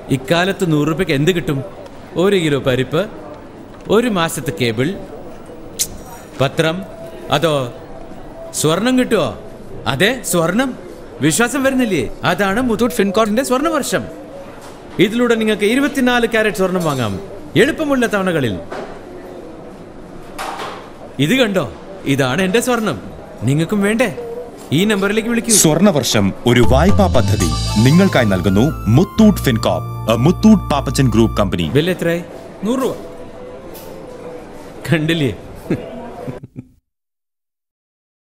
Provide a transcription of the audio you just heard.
ഇക്കാലത്ത് നൂറ് രൂപയ്ക്ക് എന്ത് കിട്ടും ഒരു കിലോ പരിപ്പ് ഒരു മാസത്തെ കേബിൾ പത്രം അതോ സ്വർണം കിട്ടുമോ അതെ സ്വർണം വിശ്വാസം വരുന്നില്ലേ അതാണ് മുത്തൂട്ട് ഫിൻകോർട്ടിന്റെ സ്വർണ്ണ വർഷം ഇതിലൂടെ നിങ്ങൾക്ക് ഇരുപത്തിനാല് കാരറ്റ് സ്വർണം വാങ്ങാം എളുപ്പമുള്ള തവണകളിൽ ഇത് കണ്ടോ ഇതാണ് എന്റെ സ്വർണം നിങ്ങൾക്കും വേണ്ടേ ഈ നമ്പറിലേക്ക് വിളിക്കൂ സ്വർണവർഷം ഒരു വായ്പാ പദ്ധതി നിങ്ങൾക്കായി നൽകുന്നു Muthoot FinCorp a Muthoot Pappachan group company bill എത്രയായി നൂറ് രൂപ കണ്ടില്ലേ